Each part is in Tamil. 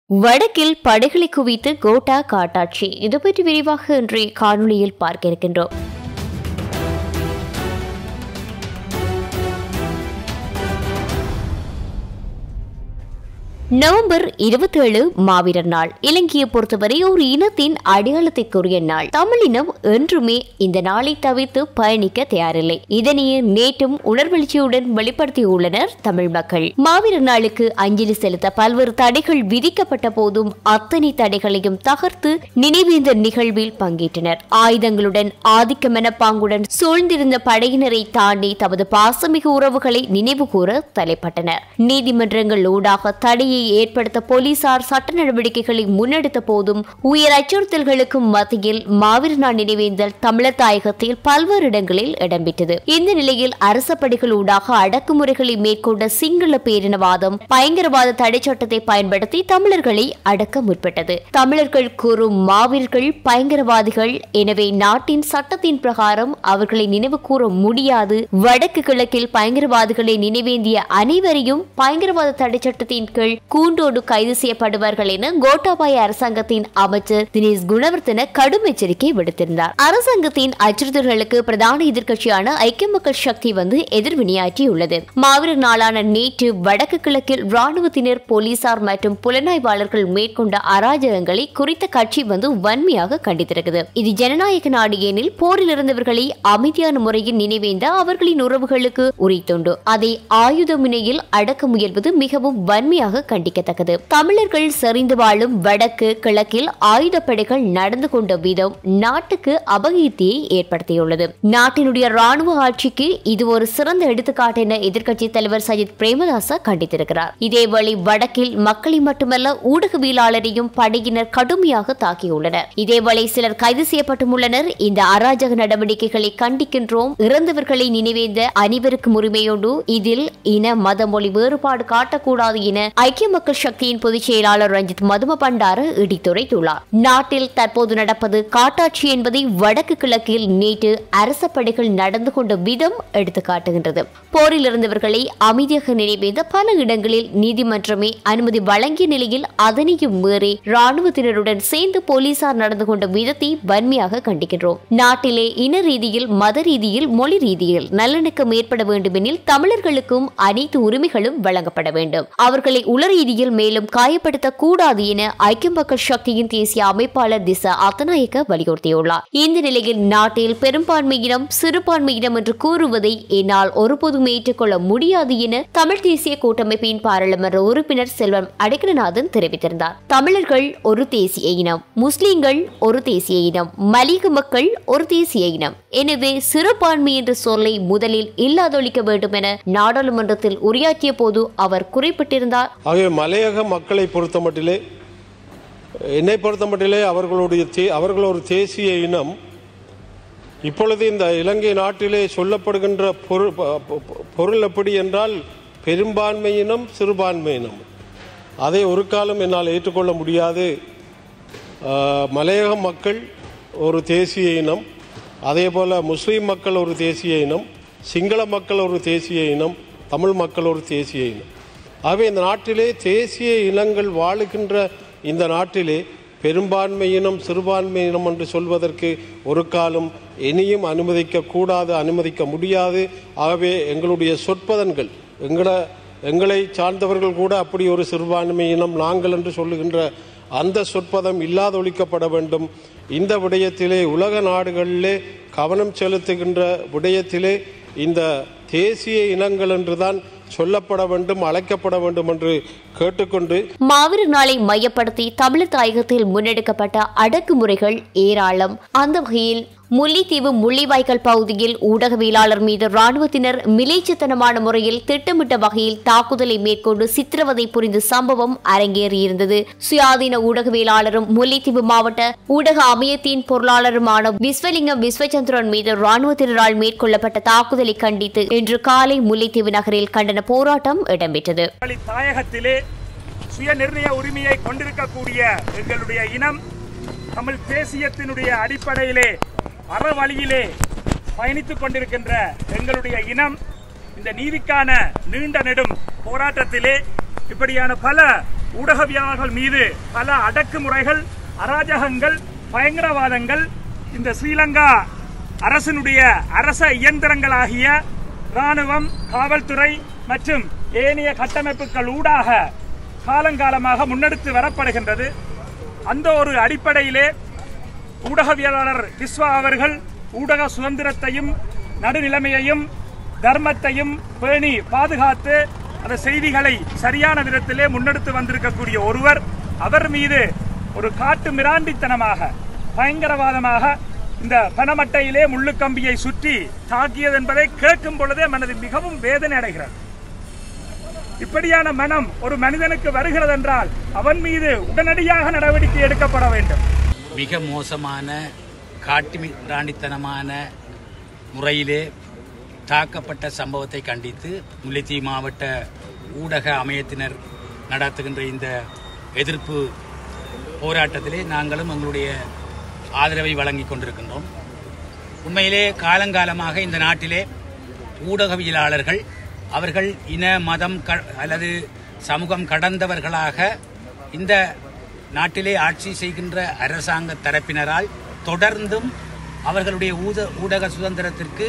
வடக்கில் படைகளை குவித்து கோட்டா காட்டாட்சி இது பற்றி விரிவாக இன்றைய காணொளியில் பார்க்க இருக்கின்றோம் நவம்பர் இருபத்தேழு மாவீரர் நாள் இலங்கையை பொறுத்தவரை ஒரு இனத்தின் அடையாளத்திற்குரிய நாள் தமிழினம் என்றுமே இந்த நாளை தவிர்த்து பயணிக்க தயாரில்லை இதனையே நேற்றும் உணர்வெழுச்சியுடன் வெளிப்படுத்தியுள்ளனர் தமிழ் மக்கள் மாவீரர் நாளுக்கு அஞ்சலி செலுத்த பல்வேறு தடைகள் விதிக்கப்பட்ட போதும் அத்தனை தடைகளையும் தகர்த்து நினைவேந்த நிகழ்வில் பங்கேற்றனர் ஆயுதங்களுடன் ஆதிக்க மனப்பாங்குடன் சூழ்ந்திருந்த படையினரை தாண்டி தமது பாசமிகு உறவுகளை நினைவுகூர தலைப்பட்டனர் நீதிமன்றங்கள் ஊடாக தடையை ஏற்படுத்த போலீசார் சட்ட நடவடிக்கைகளை முன்னெடுத்த போதும் உயர் அச்சுறுத்தல்களுக்கும் மத்தியில் மாவீரர் நாள் நினைவேந்தல் தமிழர் தாயகத்தில் பல்வேறு இடங்களில் இடம்பெற்றது இந்த நிலையில் அரச படைகள் ஊடாக அடக்குமுறைகளை மேற்கொண்ட சிங்கள பேரினவாதம் பயங்கரவாத தடை சட்டத்தை பயன்படுத்தி தமிழர்களை அடக்க முற்பட்டது தமிழர்கள் கூறும் மாவீரர்கள் பயங்கரவாதிகள் எனவே நாட்டின் சட்டத்தின் பிரகாரம் அவர்களை நினைவு கூற முடியாது வடக்கு கிழக்கில் பயங்கரவாதிகளை நினைவேந்திய அனைவரையும் பயங்கரவாத தடை சட்டத்தின் கீழ் கூண்டோடு கைது செய்யப்படுவார்கள் என கோட்டாபாய அரசாங்கத்தின் அமைச்சர் தினேஷ் குணவர்த்தன கடும் எச்சரிக்கை விடுத்திருந்தார் அரசாங்கத்தின் அச்சுறுத்தல்களுக்கு பிரதான எதிர்க்கட்சியான ஐக்கிய மக்கள் சக்தி வந்து எதிர்வினையாற்றியுள்ளது மாவீரர் நாளான நேற்று வடக்கு கிழக்கில் ராணுவத்தினர் போலீசார் மற்றும் புலனாய்வாளர்கள் மேற்கொண்ட அராஜகங்களை குறித்த கட்சி வந்து வன்மையாக கண்டித்திருக்கிறது இது ஜனநாயக நாடு எனில் போரில் இருந்தவர்களை அமைதியான முறையில் நினைவேந்த அவர்களின் உறவுகளுக்கு உரித்துண்டு அதை ஆயுத முனையில் அடக்க முயல்வது மிகவும் வன்மையாக கண்டிக்கத்தக்கது தமிழர்கள் செறிந்து வாழும் வடக்கு கிழக்கில் ஆயுதப்படைகள் நடந்து கொண்ட விதம் நாட்டுக்கு அபகீர்த்தியை ஏற்படுத்தியுள்ளது நாட்டினுடைய ராணுவ ஆட்சிக்கு இது ஒரு சிறந்த எடுத்துக்காட்டு என எதிர்க்கட்சி தலைவர் சஜித் பிரேமதாச கண்டித்திருக்கிறார் இதேவேளை வடக்கில் மக்களை மட்டுமல்ல ஊடகவியலாளரையும் படையினர் கடுமையாக தாக்கியுள்ளனர் இதேவேளை சிலர் கைது செய்யப்பட்டுள்ளனர் இந்த அராஜக நடவடிக்கைகளை கண்டிக்கின்றோம் இறந்தவர்களை நினைவேந்த அனைவருக்கும் உரிமையோடு இதில் இன மத மொழி வேறுபாடு காட்டக்கூடாது என ஐக்கிய மக்கள் சக்தியின் பொதுச் செயலாளர் ரஞ்சித் மதும பண்டார இடித்துரைத்துள்ளார் நாட்டில் தற்போது நடப்பது காட்டாட்சி என்பதை வடக்கு கிழக்கில் நேற்று அரச படைகள் நடந்து கொண்ட விதம் எடுத்து காட்டுகின்றது போரில் இருந்தவர்களை அமைதியாக நினைவேந்த பல இடங்களில் நீதிமன்றமே அனுமதி வழங்கிய நிலையில் அதனையும் மீறி ராணுவத்தினருடன் சேர்ந்து போலீசார் நடந்து கொண்ட விதத்தை வன்மையாக கண்டிக்கின்றோம் நாட்டிலே இன ரீதியில் மத ரீதியில் மொழி ரீதியில் நல்லிணக்கம் ஏற்பட வேண்டுமெனில் தமிழர்களுக்கும் அனைத்து உரிமைகளும் வழங்கப்பட வேண்டும் அவர்களை உள ரீதியில் மேலும் காயப்படுத்த கூடாது என ஐக்கிய மக்கள் சக்தியின் தேசிய அமைப்பாளர் திசா அத்தநாயக்க வலியுறுத்தியுள்ளார் இந்த நிலையில் நாட்டில் பெரும்பான்மையினம் சிறுபான்மையினம் என்று கூறுவதை என்னால் ஒருபோதும் ஏற்றுக்கொள்ள முடியாது என தமிழ் தேசிய கூட்டமைப்பின் பாராளுமன்ற உறுப்பினர் செல்வம் அடைக்கலநாதன் தெரிவித்திருந்தார் தமிழர்கள் ஒரு தேசிய இனம் முஸ்லிம்கள் ஒரு தேசிய இனம் மலிக மக்கள் ஒரு தேசிய இனம் எனவே சிறுபான்மை என்ற சொல்லை முதலில் இல்லாதொழிக்க வேண்டும் என நாடாளுமன்றத்தில் உரையாற்றிய போது அவர் குறிப்பிட்டிருந்தார் ஆகவே மலையக மக்களை பொறுத்த மட்டிலே என்னை பொறுத்த மட்டிலே அவர்களுடைய தே அவர்கள் ஒரு தேசிய இனம் இப்பொழுது இந்த இலங்கை நாட்டிலே சொல்லப்படுகின்ற பொருள் ப- ப- பொருள் எப்படி என்றால் பெரும்பான்மை இனம் சிறுபான்மை இனம் அதை ஒரு காலம் என்னால் ஏற்றுக்கொள்ள முடியாது ஆஹ், மலையக மக்கள் ஒரு தேசிய இனம் அதே போல் முஸ்லீம் மக்கள் ஒரு தேசிய இனம் சிங்கள மக்கள் ஒரு தேசிய இனம் தமிழ் மக்கள் ஒரு தேசிய இனம் ஆகவே இந்த நாட்டிலே தேசிய இனங்கள் வாழுகின்ற இந்த நாட்டிலே பெரும்பான்மை இனம் சிறுபான்மை இனம் என்று சொல்வதற்கு ஒரு காலம் இனியும் அனுமதிக்க கூடாது அனுமதிக்க முடியாது ஆகவே எங்களுடைய சொற்பதன்கள் எங்கள எங்களை சார்ந்தவர்கள் கூட அப்படி ஒரு சிறுபான்மை இனம் நாங்கள் என்று சொல்லுகின்ற அந்த சொற்பதம் இல்லாதொழிக்கப்பட வேண்டும் இந்த விடயத்திலே உலக நாடுகளிலே கவனம் செலுத்துகின்ற விடயத்திலே இந்த தேசிய இனங்கள் என்றுதான் சொல்லப்பட வேண்டும் அழைக்கப்பட வேண்டும் என்று கேட்டுக்கொண்டு மாவீரர் நாளை மையப்படுத்தி தமிழர் தாயகத்தில் முன்னெடுக்கப்பட்ட அடக்குமுறைகள் ஏராளம் அந்த வகையில் முல்லைத்தீவு முள்ளிவாய்க்கால் பகுதியில் ஊடகவியலாளர் மீது ராணுவத்தினர் மிலேச்சத்தனமான முறையில் திட்டமிட்ட வகையில் தாக்குதலை மேற்கொண்டு சித்திரவதை புரிந்த சம்பவம் அரங்கேறியிருந்தது சுயாதீன ஊடகவியலாளரும் முல்லைத்தீவு மாவட்ட ஊடக அமையத்தின் பொருளாளருமான விஸ்வலிங்கம் விஸ்வச்சந்திரன் மீது ராணுவத்தினரால் மேற்கொள்ளப்பட்ட தாக்குதலை கண்டித்து இன்று காலை முல்லைத்தீவு நகரில் கண்டன போராட்டம் இடம்பெற்றது வழி தாயகத்திலே சுய நிர்ணய உரிமையை கொண்டிருக்கக்கூடிய எங்களுடைய இனம் தமிழ் தேசியத்தினுடைய அடிப்படையிலே அறவழியிலே பயணித்துக் கொண்டிருக்கின்ற எங்களுடைய இனம் இந்த நீதிக்கான நீண்ட நெடும் போராட்டத்திலே இப்படியான பல ஊடகவியலாளர்கள் மீது பல அடக்குமுறைகள் அராஜகங்கள் பயங்கரவாதங்கள் இந்த ஸ்ரீலங்கா அரசினுடைய அரச இயந்திரங்களாகிய ராணுவம் காவல்துறை மற்றும் ஏனைய கட்டமைப்புகள் ஊடாக காலங்காலமாக முன்னெடுத்து வரப்படுகின்றது அந்த ஒரு அடிப்படையிலே ஊடகவியலாளர் விஸ்வா அவர்கள் ஊடக சுதந்திரத்தையும் நடுநிலைமையையும் தர்மத்தையும் பேணி பாதுகாத்து அந்த செய்திகளை சரியான விதத்திலே முன்னெடுத்து வந்திருக்கக்கூடிய ஒருவர் அவர் மீது ஒரு காட்டு மிராண்டித்தனமாக பயங்கரவாதமாக இந்த பணமட்டையிலே முள்ளுக்கம்பியை சுற்றி தாக்கியது என்பதை கேட்கும் பொழுதே மனது மிகவும் வேதனை அடைகிறது இப்படியான மனம் ஒரு மனிதனுக்கு வருகிறது என்றால் அவன் மீது உடனடியாக நடவடிக்கை எடுக்கப்பட வேண்டும் மிக மோசமான காட்டு ராணித்தனமான முறையிலே தாக்கப்பட்ட சம்பவத்தை கண்டித்து முல்லைத்தீவு மாவட்ட ஊடக அமையத்தினர் நடத்துகின்ற இந்த எதிர்ப்பு போராட்டத்திலே நாங்களும் எங்களுடைய ஆதரவை வழங்கிக் கொண்டிருக்கின்றோம் உண்மையிலே காலங்காலமாக இந்த நாட்டிலே ஊடகவியலாளர்கள் அவர்கள் இன மதம் க அல்லது சமூகம் கடந்தவர்களாக இந்த நாட்டிலே ஆட்சி செய்கின்ற அரசாங்க தரப்பினரால் தொடர்ந்தும் அவர்களுடைய ஊத ஊடக சுதந்திரத்திற்கு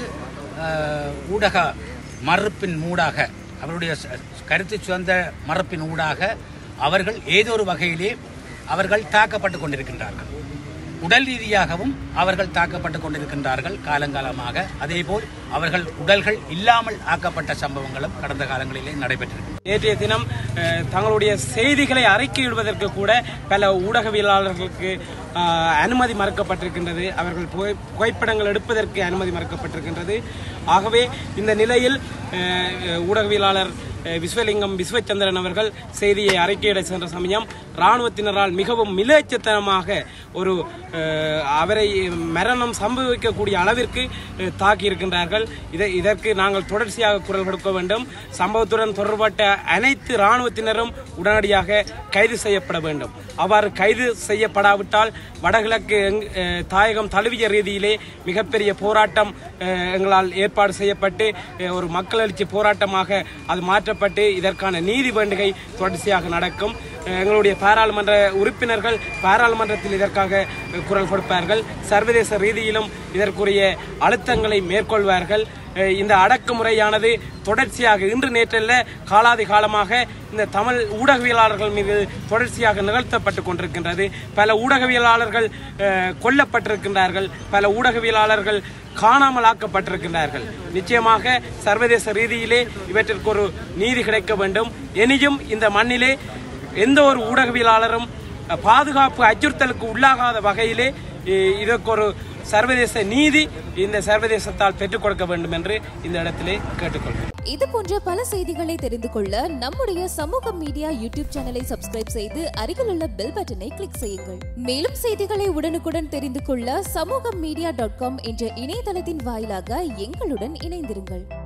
அஹ், ஊடக மறுப்பின் ஊடாக அவருடைய ச- கருத்து சுதந்திர மறுப்பின் ஊடாக அவர்கள் ஏதோ ஒரு வகையிலே அவர்கள் தாக்கப்பட்டு கொண்டிருக்கின்றார்கள் உடல் ரீதியாகவும் அவர்கள் தாக்கப்பட்டு கொண்டிருக்கின்றார்கள் காலங்காலமாக அதேபோல் அவர்கள் உடல்கள் இல்லாமல் ஆக்கப்பட்ட சம்பவங்களும் கடந்த காலங்களிலே நடைபெற்றிருக்கின்றன நேற்றைய தினம் அஹ், தங்களுடைய செய்திகளை அறிக்கையிடுவதற்கு கூட பல ஊடகவியலாளர்களுக்கு அஹ், அனுமதி மறுக்கப்பட்டிருக்கின்றது அவர்கள் புகை புகைப்படங்கள் எடுப்பதற்கு அனுமதி மறுக்கப்பட்டிருக்கின்றது ஆகவே இந்த நிலையில் அஹ், ஊடகவியலாளர் அஹ், விஸ்வலிங்கம் விஸ்வச்சந்திரன் அவர்கள் செய்தியை அறிக்கையிட சென்ற சமயம் இராணுவத்தினரால் மிகவும் மிலேச்சத்தனமாக ஒரு அஹ், அவரை மரணம் சம்பவிக்கக்கூடிய அளவிற்கு அஹ், தாக்கியிருக்கின்றார்கள் இதை இதற்கு நாங்கள் தொடர்ச்சியாக குரல் கொடுக்க வேண்டும் சம்பவத்துடன் தொடர்பட்ட அனைத்து இராணுவத்தினரும் உடனடியாக கைது செய்யப்பட வேண்டும் அவ்வாறு கைது செய்யப்படாவிட்டால் வடகிழக்கு எங்- அஹ், தாயகம் தழுவிய ரீதியிலே மிகப்பெரிய போராட்டம் அஹ், எங்களால் ஏற்பாடு செய்யப்பட்டு அஹ், ஒரு மக்கள் எழுச்சி போராட்டமாக அது மாற்றப்பட்டு இதற்கான நீதி வேண்டுகை தொடர்ச்சியாக நடக்கும் அஹ், எங்களுடைய பாராளுமன்ற உறுப்பினர்கள் பாராளுமன்றத்தில் இதற்காக அஹ், குரல் கொடுப்பார்கள் சர்வதேச ரீதியிலும் இதற்குரிய அழுத்தங்களை மேற்கொள்வார்கள் அஹ், இந்த அடக்குமுறையானது தொடர்ச்சியாக இன்று நேற்றல்ல காலாதி காலமாக இந்த தமிழ் ஊடகவியலாளர்கள் மீது தொடர்ச்சியாக நிகழ்த்தப்பட்டு கொண்டிருக்கின்றது பல ஊடகவியலாளர்கள் அஹ், கொல்லப்பட்டிருக்கின்றார்கள் பல ஊடகவியலாளர்கள் காணாமல் ஆக்கப்பட்டிருக்கின்றார்கள் நிச்சயமாக சர்வதேச ரீதியிலே இவற்றிற்கு ஒரு நீதி கிடைக்க வேண்டும் எனியும் இந்த மண்ணிலே எந்த ஒரு ஊடகவியலாளரும் அஹ், பாதுகாப்பு அச்சுறுத்தலுக்கு உள்ளாகாத வகையிலே இ- இதற்கு ஒரு சர்வதேச நீதி இந்த சர்வதேசத்தால் பெற்றுக் கொடுக்க வேண்டும் என்று இந்த இடத்திலே கேட்டுக்கொள்கிறேன் இது போன்ற பல செய்திகளை தெரிந்து கொள்ள நம்முடைய சமூக மீடியா யூடியூப் சேனலை சப்ஸ்கிரைப் செய்து அருகில் உள்ள பெல் பட்டனை கிளிக் செய்யுங்கள் மேலும் செய்திகளை உடனுக்குடன் தெரிந்து கொள்ள சமூக மீடியா டாட் காம் என்ற இணையதளத்தின் வாயிலாக எங்களுடன் இணைந்திருங்கள்